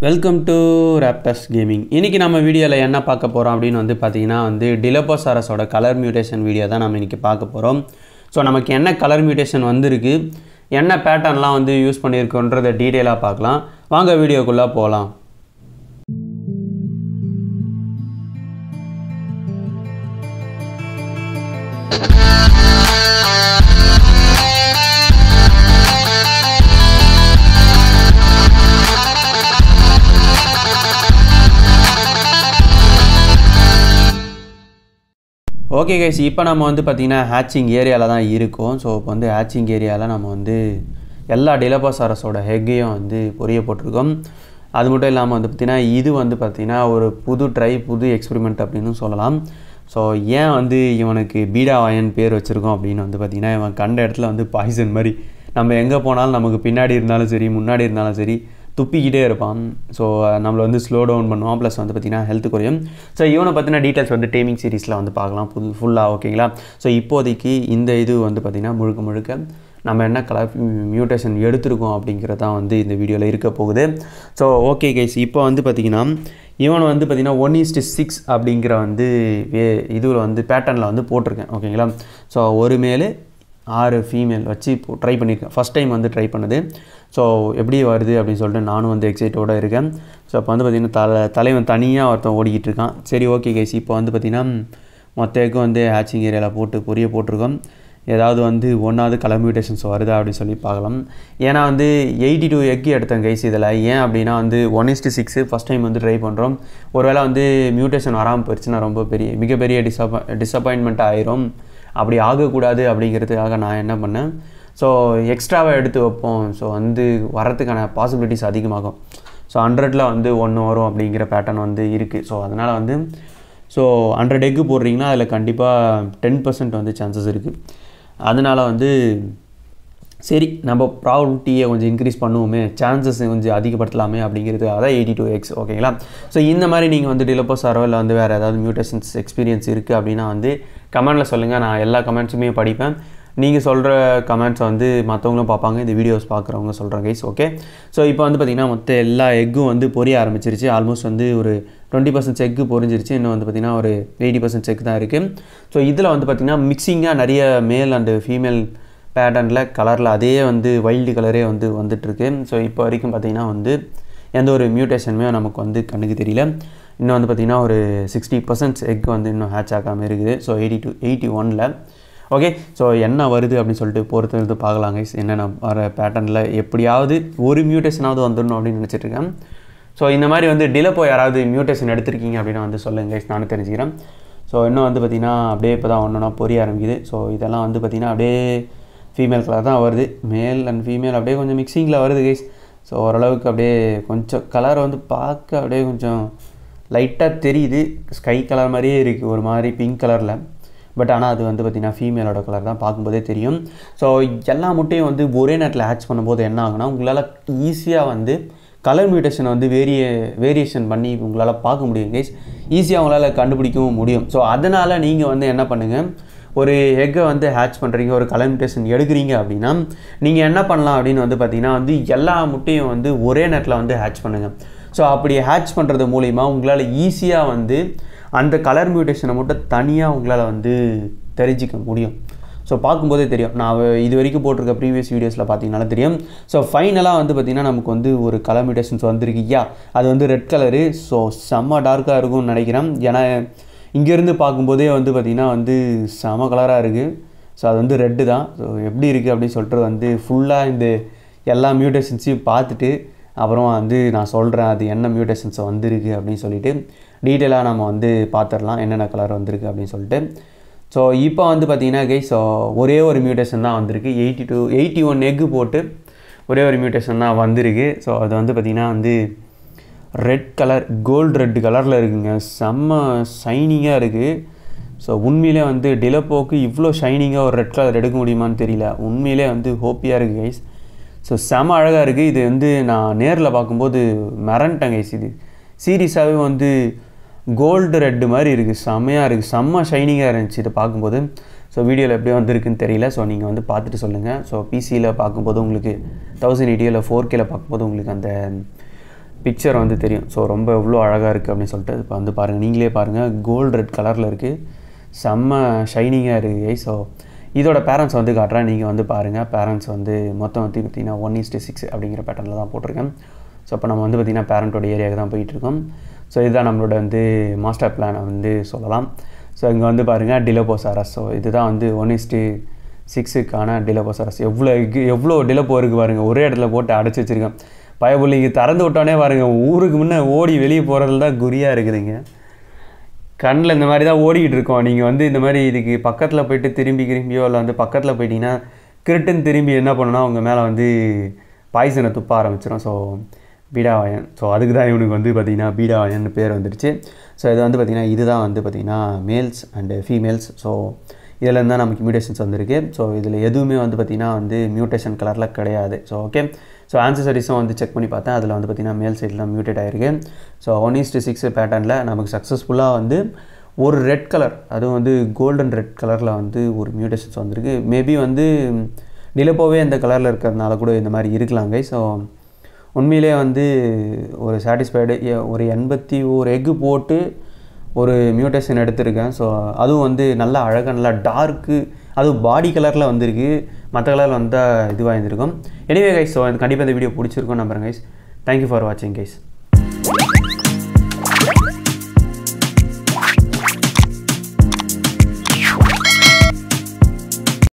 welcome to ரேப்டஸ் gaming இன்றைக்கி நம்ம வீடியோவில் என்ன பார்க்க போகிறோம் அப்படின்னு வந்து பார்த்தீங்கன்னா வந்து டிலோபோசாரஸோட கலர் மியூட்டேஷன் வீடியோ தான் நம்ம இன்றைக்கி பார்க்க போகிறோம் ஸோ நமக்கு என்ன கலர் மியூட்டேஷன் வந்திருக்கு என்ன பேட்டர்ன்லாம் வந்து யூஸ் பண்ணியிருக்கோன்றதை டீட்டெயிலாக பார்க்கலாம் வாங்க வீடியோக்குள்ளே போகலாம் ஓகே கைஸ் இப்போ நம்ம வந்து பார்த்திங்கன்னா ஹேச்சிங் ஏரியாவில் தான் இருக்கோம் ஸோ இப்போ வந்து ஹேச்சிங் ஏரியாவில் நம்ம வந்து எல்லா டிலோபாசாரஸோட ஹெக்கையும் வந்து பொரிய போட்டிருக்கோம் அது மட்டும் இல்லாமல் வந்து பார்த்திங்கன்னா இது வந்து பார்த்திங்கன்னா ஒரு புது ட்ரை புது எக்ஸ்பெரிமெண்ட் அப்படின்னு சொல்லலாம் ஸோ ஏன் வந்து இவனுக்கு பீடா வாயன் பேர் வச்சுருக்கோம் அப்படின்னு வந்து பார்த்திங்கன்னா இவன் கண்ட இடத்துல வந்து பாய்சன் மாதிரி நம்ம எங்கே போனாலும் நமக்கு பின்னாடி இருந்தாலும் சரி முன்னாடி இருந்தாலும் சரி துப்பிக்கிட்டே இருப்பான் ஸோ நம்மளை வந்து ஸ்லோ டவுன் பண்ணுவான் ப்ளஸ் வந்து பார்த்திங்கன்னா ஹெல்த் குறையும் ஸோ இவனை பற்றின டீட்டெயில்ஸ் வந்து டேமிங் சீரிஸில் வந்து பார்க்கலாம் புது ஃபுல்லாக ஓகேங்களா ஸோ இப்போதைக்கு இந்த இது வந்து பார்த்திங்கன்னா முழுக்க முழுக்க நம்ம என்ன கலர் மியூட்டேஷன் எடுத்திருக்கோம் அப்படிங்கிறது தான் வந்து இந்த வீடியோவில் இருக்க போகுது ஸோ ஓகே கைஸ் இப்போ வந்து பார்த்திங்கன்னா இவன் வந்து பார்த்திங்கன்னா ஒன் ஈஸ்ட் சிக்ஸ் அப்படிங்கிற வந்து வே இதுவில் வந்து பேட்டர்னில் வந்து போட்டிருக்கேன் ஓகேங்களா ஸோ ஒரு மேலு ஆறு ஃபீமேல் வச்சு இப்போ ட்ரை பண்ணியிருக்கேன் ஃபஸ்ட் டைம் வந்து ட்ரை பண்ணது ஸோ எப்படி வருது அப்படின்னு சொல்லிட்டு நானும் வந்து எக்ஸைட்டோடு இருக்கேன் ஸோ இப்போ வந்து பார்த்திங்கன்னா தலை தலைவன் தனியாக ஒருத்தன் ஓடிக்கிட்டு இருக்கான் சரி ஓகே கைஸ் இப்போ வந்து பார்த்திங்கன்னா மொத்த எக்கும் வந்து ஹேச்சிங் ஏரியாவில் போட்டு பொரிய போட்டிருக்கோம் ஏதாவது வந்து ஒன்றாவது கலர் மியூட்டேஷன்ஸ் வருதா அப்படின்னு சொல்லி பார்க்கலாம் ஏன்னா வந்து எயிட்டி டூ எக்கு எடுத்தேன் கைஸ் இதில் ஏன் அப்படின்னா வந்து one is to six first time வந்து ட்ரை பண்ணுறோம் ஒருவேளை வந்து மியூட்டேஷன் வராமல் போயிடுச்சுன்னா ரொம்ப பெரிய மிகப்பெரிய டிசப்பா டிசப்பாயின்மெண்ட் ஆயிரும் அப்படி ஆகக்கூடாது அப்படிங்கிறதுக்காக நான் என்ன பண்ணேன் ஸோ எக்ஸ்ட்ராவாக எடுத்து வைப்போம் ஸோ வந்து வரத்துக்கான பாசிபிலிட்டிஸ் அதிகமாகும் ஸோ ஹண்ட்ரடில் வந்து ஒன்று வரும் அப்படிங்கிற பேட்டர்ன் வந்து இருக்குது ஸோ அதனால் வந்து ஸோ ஹண்ட்ரட் எக்கு போடுறீங்கன்னா அதில் கண்டிப்பாக டென் பர்சன்ட் வந்து சான்சஸ் இருக்குது அதனால் வந்து சரி நம்ம ப்ராபபிலிட்டியை கொஞ்சம் இன்க்ரீஸ் பண்ணுவோமே சான்சஸ் கொஞ்சம் அதிகப்படுத்தலாமே அப்படிங்கிறது அதான் எயிட்டி டூ எக்ஸ் ஓகேங்களா ஸோ இந்த மாதிரி நீங்கள் வந்து டிலோபோசாரோ இல்லை வந்து வேறு ஏதாவது மியூட்டேஷன்ஸ் எக்ஸ்பீரியன்ஸ் இருக்குது அப்படின்னா வந்து கமெண்ட்டில் சொல்லுங்கள் நான் எல்லா கமெண்ட்ஸுமே படிப்பேன் நீங்கள் சொல்கிற கமெண்ட்ஸை வந்து மற்றவங்களும் பார்ப்பாங்க இந்த வீடியோஸ் பார்க்குறவங்க சொல்கிறேன் கைஸ் ஓகே ஸோ இப்போ வந்து பார்த்திங்கன்னா மொத்த எல்லா எக்கும் வந்து பொரிய ஆரம்பிச்சிருச்சு ஆல்மோஸ்ட் வந்து ஒரு டுவெண்ட்டி பர்சன்ட் எக்கு பொரிஞ்சிருச்சு இன்னும் வந்து பார்த்திங்கன்னா ஒரு எயிட்டி பர்சன்ட் செக் தான் இருக்குது ஸோ இதில் வந்து பார்த்திங்கன்னா மிக்சிங்காக நிறைய மேல் அண்டு ஃபீமேல் பேட்டர்னில் கலரில் அதே வந்து வைல்டு கலரே வந்து வந்துட்டுருக்கு ஸோ இப்போ வரைக்கும் பார்த்திங்கன்னா வந்து எந்த ஒரு மியூட்டேஷனுமே நமக்கு வந்து கண்ணுக்கு தெரியல இன்னும் வந்து பார்த்திங்கன்னா ஒரு சிக்ஸ்டி பர்சன்ட் எக் வந்து இன்னும் ஹேட்ச் ஆகாமல் இருக்குது ஸோ எயிட்டி டூ எயிட்டி ஒனில் ஓகே ஸோ என்ன வருது அப்படின்னு சொல்லிட்டு பொறுத்து வந்து பார்க்கலாங்க என்னென்ன வர பேட்டர்னில் எப்படியாவது ஒரு மியூட்டேஷனாவது வந்துடணும் அப்படின்னு நினச்சிட்ருக்கேன் ஸோ இந்த மாதிரி வந்து டிலப்போ யாராவது மியூட்டேஷன் எடுத்திருக்கீங்க அப்படின்னு வந்து சொல்லுங்க guys, நானும் தெரிஞ்சுக்கிறேன் ஸோ இன்னும் வந்து பார்த்திங்கன்னா அப்படியே இப்போ தான் ஒன்று ஒன்றா பொரிய ஆரம்பிக்குது ஸோ இதெல்லாம் வந்து பார்த்திங்கன்னா அப்படியே ஃபீமேல் கலர் தான் வருது மேல் அண்ட் ஃபீமேல் அப்படியே கொஞ்சம் மிக்சிங்கில் வருது கைஸ் ஸோ ஓரளவுக்கு அப்படியே கொஞ்சம் கலர் வந்து பார்க்க அப்படியே கொஞ்சம் லைட்டாக தெரியுது ஸ்கை கலர் மாதிரியே இருக்குது ஒரு மாதிரி பிங்க் கலரில் பட் ஆனால் அது வந்து பார்த்திங்கன்னா ஃபீமேலோட கலர் தான் பார்க்கும்போதே தெரியும் ஸோ எல்லா முட்டையும் வந்து ஒரே நேரத்தில் ஹேட்ச் பண்ணும்போது என்ன ஆகுனா உங்களால் ஈஸியாக வந்து கலர் மியூட்டேஷனை வந்து வேரிய வேரியேஷன் பண்ணி உங்களால் பார்க்க முடியும் கைஸ் ஈஸியாக உங்களால் கண்டுபிடிக்கவும் முடியும் ஸோ அதனால் நீங்கள் வந்து என்ன பண்ணுங்கள் ஒரு எக்கை வந்து ஹேட்ச் பண்ணுறீங்க ஒரு கலர் மியூட்டேஷன் எடுக்கிறீங்க அப்படின்னா நீங்கள் என்ன பண்ணலாம் அப்படின்னு வந்து பார்த்தீங்கன்னா வந்து எல்லா முட்டையும் வந்து ஒரே நேரத்தில் வந்து ஹேட்ச் பண்ணுங்கள் ஸோ அப்படி ஹேட்ச் பண்ணுறது மூலிமா உங்களால் ஈஸியாக வந்து அந்த கலர் மியூட்டேஷனை மட்டும் தனியாக உங்களால் வந்து தெரிஞ்சிக்க முடியும் ஸோ பார்க்கும்போதே தெரியும் நான் இது வரைக்கும் போட்டிருக்க ப்ரீவியஸ் வீடியோஸில் பார்த்தீங்கன்னா தெரியும் ஸோ ஃபைனலாக வந்து பார்த்திங்கன்னா நமக்கு வந்து ஒரு கலர் மியூட்டேஷன்ஸ் வந்திருக்கு யா அது வந்து ரெட் கலரு ஸோ செம்ம டார்க்காக இருக்கும்னு நினைக்கிறேன் ஏன்னா இங்கேருந்து பார்க்கும்போதே வந்து பார்த்திங்கன்னா வந்து செம கலராக இருக்குது ஸோ அது வந்து ரெட்டு தான் ஸோ எப்படி இருக்குது அப்படின்னு சொல்லிட்டு வந்து ஃபுல்லாக இந்த எல்லா மியூட்டேஷன்ஸையும் பார்த்துட்டு அப்புறம் வந்து நான் சொல்கிறேன் அது என்ன மியூட்டேஷன்ஸ் வந்திருக்கு அப்படின்னு சொல்லிட்டு டீட்டெயிலாக நம்ம வந்து பார்த்துடலாம் என்னென்ன கலர் வந்திருக்கு அப்படின்னு சொல்லிட்டு ஸோ இப்போ வந்து பார்த்திங்கன்னா கை ஸோ ஒரே ஒரு மியூட்டேஷன் தான் வந்திருக்கு eighty two eighty one X போட்டு ஒரே ஒரு மியூட்டேஷன் தான் வந்திருக்கு ஸோ அது வந்து பார்த்திங்கன்னா வந்து ரெட் கலர் கோல்டு ரெட் கலரில் இருக்குங்க செம்ம ஷைனிங்காக இருக்குது ஸோ உண்மையிலே வந்து டிலப்போக்கு இவ்வளோ ஷைனிங்காக ஒரு ரெட் கலர் எடுக்க முடியுமான்னு தெரியல உண்மையிலே வந்து ஹோப்பியாக இருக்குது கைஸ் ஸோ செம அழகாக இருக்குது இது வந்து நான் நேரில் பார்க்கும்போது மறந்துட்டேன் கைஸ் இது சீரியஸாகவே வந்து கோல்டு ரெட்டு மாதிரி இருக்குது செம்மையாக இருக்குது செம்ம ஷைனிங்காக இருந்துச்சு இதை பார்க்கும்போது ஸோ வீடியோவில் எப்படி வந்திருக்குன்னு தெரியல ஸோ நீங்கள் வந்து பார்த்துட்டு சொல்லுங்கள் ஸோ பிசியில் பார்க்கும்போது உங்களுக்கு தௌசண்ட் எயிட்டி இல்லை ஃபோர் கேல பார்க்கும்போது உங்களுக்கு அந்த பிக்சர் வந்து தெரியும் ஸோ ரொம்ப எவ்வளோ அழகாக இருக்குது அப்படின்னு சொல்லிட்டு இப்போ வந்து பாருங்கள் நீங்களே பாருங்கள் கோல்டு ரெட் கலரில் இருக்குது செம்ம ஷைனிங்காக இருக்குது ஸோ இதோட பேரண்ட்ஸ் வந்து காட்டுறேன் நீங்கள் வந்து பாருங்கள் பேரண்ட்ஸ் வந்து மொத்தம் வந்து பார்த்திங்கன்னா ஒன் இஸ்ட்டு சிக்ஸ் அப்படிங்கிற பேட்டர்னில் தான் போட்டிருக்கேன் ஸோ அப்போ நம்ம வந்து பார்த்திங்கன்னா பேரண்ட்டோட ஏரியாவுக்கு தான் போயிட்டுருக்கோம் ஸோ இதுதான் நம்மளோட வந்து மாஸ்டர் பிளானை வந்து சொல்லலாம் ஸோ இங்கே வந்து பாருங்கள் டிலோபோசாரஸ் ஸோ இதுதான் வந்து ஒன் இஸ்ட்டு சிக்ஸுக்கான டிலோபோசாரஸ் எவ்வளோ இருக்கு எவ்வளோ டிலோபோ இருக்குது பாருங்கள் ஒரே இடத்துல போட்டு அடைச்சி வச்சுருக்கேன் பயபுள்ளிங்க திறந்து விட்டோன்னே பாருங்கள் ஊருக்கு முன்னே ஓடி வெளியே போகிறதுல தான் குறியாக இருக்குதுங்க கண்ணில் இந்த மாதிரி தான் ஓடிக்கிட்டு இருக்கோம் நீங்கள் வந்து இந்த மாதிரி இதுக்கு பக்கத்தில் போயிட்டு திரும்பி திரும்பியோ இல்லை வந்து பக்கத்தில் போயிட்டீங்கன்னா கிருட்டுன்னு திரும்பி என்ன பண்ணுன்னா உங்கள் மேலே வந்து பாய்சனை துப்ப ஆரம்பிச்சிடும் ஸோ பீடாவாயன் ஸோ அதுக்கு தான் இவனுக்கு வந்து பார்த்திங்கன்னா பீடாவாயன் பேர் வந்துடுச்சு ஸோ இது வந்து பார்த்திங்கன்னா இதுதான் வந்து பார்த்திங்கன்னா மேல்ஸ் அண்டு ஃபீமேல்ஸ் ஸோ இதில் தான் நமக்கு மியூட்டேஷன்ஸ் வந்திருக்கு ஸோ இதில் எதுவுமே வந்து பார்த்திங்கன்னா வந்து மியூட்டேஷன் கலரில் கிடையாது ஸோ ஓகே ஸோ ஆன்சசரிஸும் வந்து செக் பண்ணி பார்த்தேன் அதில் வந்து பார்த்திங்கன்னா மேல் சைடில் மியூட்டேட் ஆகிருக்கு ஸோ ஒன் ஈஸ்ட் சிக்ஸ் பேட்டர்னில் நமக்கு சக்ஸஸ்ஃபுல்லாக வந்து ஒரு ரெட் கலர் அதுவும் வந்து கோல்டன் ரெட் கலரில் வந்து ஒரு மியூட்டேஷன்ஸ் வந்திருக்கு மேபி வந்து நிலப்போவே இந்த கலரில் இருக்கிறதுனால கூட இந்த மாதிரி இருக்கலாங்க ஸோ உண்மையிலே வந்து ஒரு சாட்டிஸ்ஃபைடு ஒரு எண்பத்தி ஒரு எக்கு போட்டு ஒரு மியூட்டேஷன் எடுத்திருக்கேன் ஸோ அதுவும் வந்து நல்லா அழகாக நல்லா டார்க்கு அதுவும் பாடி கலரில் வந்திருக்கு மற்ற கலரில் வந்தால் இதுவாக இருந்திருக்கும் எனிவே கைஸ் ஸோ கண்டிப்பாக இந்த வீடியோ பிடிச்சிருக்கும் நம்புறேன் கைஸ் தேங்க்யூ ஃபார் வாட்சிங் கைஸ்